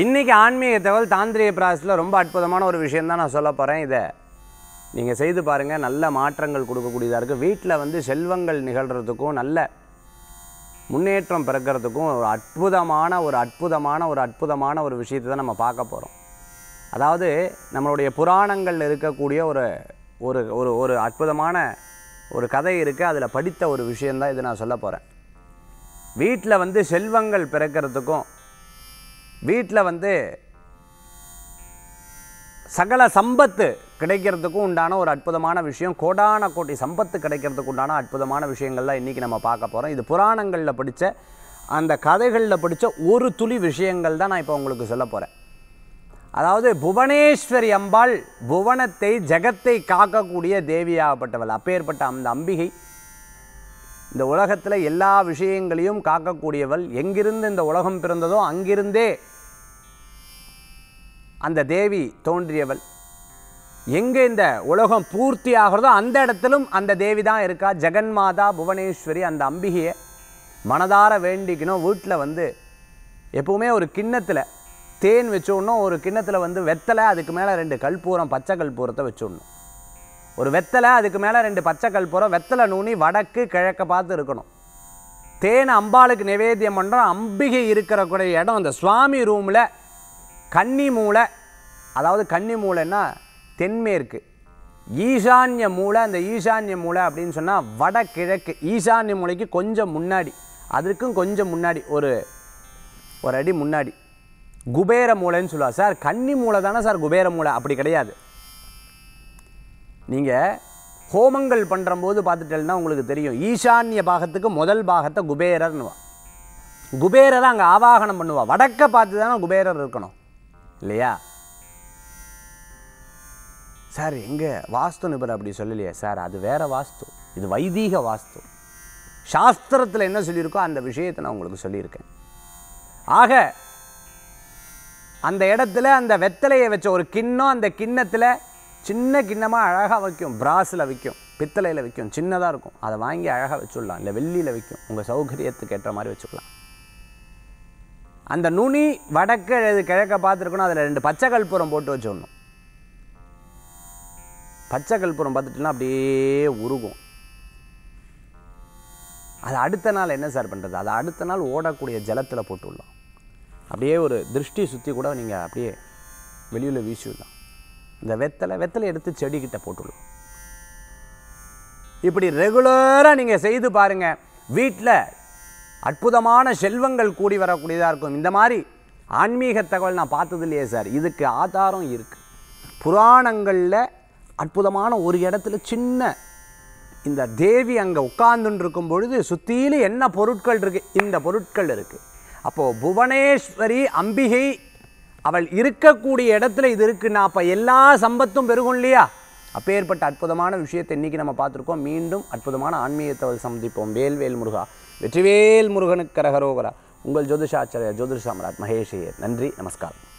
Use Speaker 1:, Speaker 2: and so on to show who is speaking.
Speaker 1: இன்றைக்கி ஆன்மீக தகவல் தாந்திரிய பிராசத்தில் ரொம்ப அற்புதமான ஒரு விஷயம் தான் நான் சொல்ல போகிறேன் இதை நீங்கள் செய்து பாருங்கள் நல்ல மாற்றங்கள் கொடுக்கக்கூடியதாக இருக்குது வீட்டில் வந்து செல்வங்கள் நிகழ்கிறதுக்கும் நல்ல முன்னேற்றம் பிறக்கிறதுக்கும் ஒரு அற்புதமான ஒரு அற்புதமான ஒரு அற்புதமான ஒரு விஷயத்தை தான் நம்ம பார்க்க போகிறோம் அதாவது நம்மளுடைய புராணங்களில் இருக்கக்கூடிய ஒரு ஒரு ஒரு ஒரு அற்புதமான ஒரு கதை இருக்குது அதில் படித்த ஒரு விஷயந்தான் இது நான் சொல்ல போகிறேன் வீட்டில் வந்து செல்வங்கள் பிறக்கிறதுக்கும் வீட்டில் வந்து சகல சம்பத்து கிடைக்கிறதுக்கும் உண்டான ஒரு அற்புதமான விஷயம் கோடான கோடி சம்பத்து கிடைக்கிறதுக்கு உண்டான அற்புதமான விஷயங்கள்லாம் இன்றைக்கி நம்ம பார்க்க போகிறோம் இது புராணங்களில் படித்த அந்த கதைகளில் படித்த ஒரு துளி விஷயங்கள் தான் நான் இப்போ உங்களுக்கு சொல்ல போகிறேன் அதாவது புவனேஸ்வரி அம்பாள் புவனத்தை ஜெகத்தை காக்கக்கூடிய தேவியாகப்பட்டவள் அப்பேற்பட்ட அந்த அம்பிகை இந்த உலகத்தில் எல்லா விஷயங்களையும் காக்கக்கூடியவள் எங்கிருந்து இந்த உலகம் பிறந்ததோ அங்கிருந்தே அந்த தேவி தோன்றியவள் எங்கே இந்த உலகம் பூர்த்தி ஆகிறதோ அந்த இடத்திலும் அந்த தேவி தான் இருக்கா ஜெகன்மாதா புவனேஸ்வரி அந்த அம்பிகையை மனதார வேண்டிக்கணும் வீட்டில் வந்து எப்பவுமே ஒரு கிண்ணத்தில் தேன் வச்சுடணும் ஒரு கிண்ணத்தில் வந்து வெத்தலை அதுக்கு மேலே ரெண்டு கற்பூரம் பச்சை கற்பூரத்தை வச்சுடணும் ஒரு வெத்தலை அதுக்கு மேலே ரெண்டு பச்சை கற்பூரம் வெத்தலை நூனி வடக்கு கிழக்க பார்த்து இருக்கணும் தேன் அம்பாளுக்கு நிவேத்தியம் பண்ணுறோம் அம்பிகை இருக்கிற கூடிய இடம் அந்த சுவாமி ரூமில் கன்னி மூலை அதாவது கன்னி மூலைன்னா தென்மேற்கு ஈசான்ய மூலை அந்த ஈசான்ய மூலை அப்படின்னு சொன்னால் வடகிழக்கு ஈசான்ய மூலைக்கு கொஞ்சம் முன்னாடி அதற்கும் கொஞ்சம் முன்னாடி ஒரு ஒரு அடி முன்னாடி குபேர மூலைன்னு சொல்லுவாள் சார் கன்னி மூலை தானே சார் குபேர மூலை அப்படி கிடையாது நீங்கள் ஹோமங்கள் பண்ணுறம்போது பார்த்துட்டேன்னா உங்களுக்கு தெரியும் ஈசான்ய பாகத்துக்கு முதல் பாகத்தை குபேரர்னுவா குபேரரை அங்கே ஆவாகனம் பண்ணுவா வடக்க பார்த்து தானே குபேரர் இருக்கணும் இல்லையா சார் எங்கே வாஸ்து நிபுணர் அப்படி சொல்லலையே சார் அது வேற வாஸ்து இது வைதீக வாஸ்து சாஸ்திரத்தில் என்ன சொல்லியிருக்கோ அந்த விஷயத்தை நான் உங்களுக்கு சொல்லியிருக்கேன் ஆக அந்த இடத்துல அந்த வெத்தலையை வச்ச ஒரு கிண்ணம் அந்த கிண்ணத்தில் சின்ன கிண்ணமாக அழகாக வைக்கும் பிராஸில் விற்கும் பித்தளையில் விற்கும் சின்னதாக இருக்கும் அதை வாங்கி அழகாக வச்சுடலாம் இல்லை வெள்ளியில் விற்கும் உங்கள் சௌகரியத்துக்கு ஏற்ற மாதிரி வச்சுக்கலாம் அந்த நுனி வடக்கு அல்லது கிழக்க பார்த்துருக்கணும் அதில் ரெண்டு பச்சை கற்பூரம் போட்டு வச்சிடணும் பச்சை கற்பூரம் பார்த்துட்டுனா அப்படியே உருகும் அது அடுத்த நாள் என்ன சார் பண்ணுறது அது அடுத்த நாள் ஓடக்கூடிய ஜலத்தில் போட்டு விடலாம் அப்படியே ஒரு திருஷ்டி சுற்றி கூட நீங்கள் அப்படியே வெளியில் வீசி விடலாம் இந்த வெத்தலை வெத்தலை எடுத்து செடிக்கிட்ட போட்டுடலாம் இப்படி ரெகுலராக நீங்கள் செய்து பாருங்கள் வீட்டில் அற்புதமான செல்வங்கள் கூடி வரக்கூடியதாக இருக்கும் இந்த மாதிரி ஆன்மீக தகவல் நான் பார்த்தது இல்லையே சார் இதுக்கு ஆதாரம் இருக்குது புராணங்களில் அற்புதமான ஒரு இடத்துல சின்ன இந்த தேவி அங்கே உட்கார்ந்துன்னு இருக்கும் பொழுது சுற்றிலும் என்ன பொருட்கள் இருக்குது இந்த பொருட்கள் இருக்குது அப்போது புவனேஸ்வரி அம்பிகை அவள் இருக்கக்கூடிய இடத்துல இது இருக்குன்னா அப்போ எல்லா சம்பத்தும் பெருகும் இல்லையா அப்பேற்பட்ட அற்புதமான விஷயத்தை இன்றைக்கி நம்ம பார்த்துருக்கோம் மீண்டும் அற்புதமான ஆன்மீகத்தவள் சந்திப்போம் வேல்வேல் முருகா வெற்றிவேல் முருகனுக்கு கரகரோகரா உங்கள் ஜோதிஷாச்சாரிய ஜோதிஷ சாம்ராட் மகேஷ் ஐயர் நன்றி நமஸ்காரம்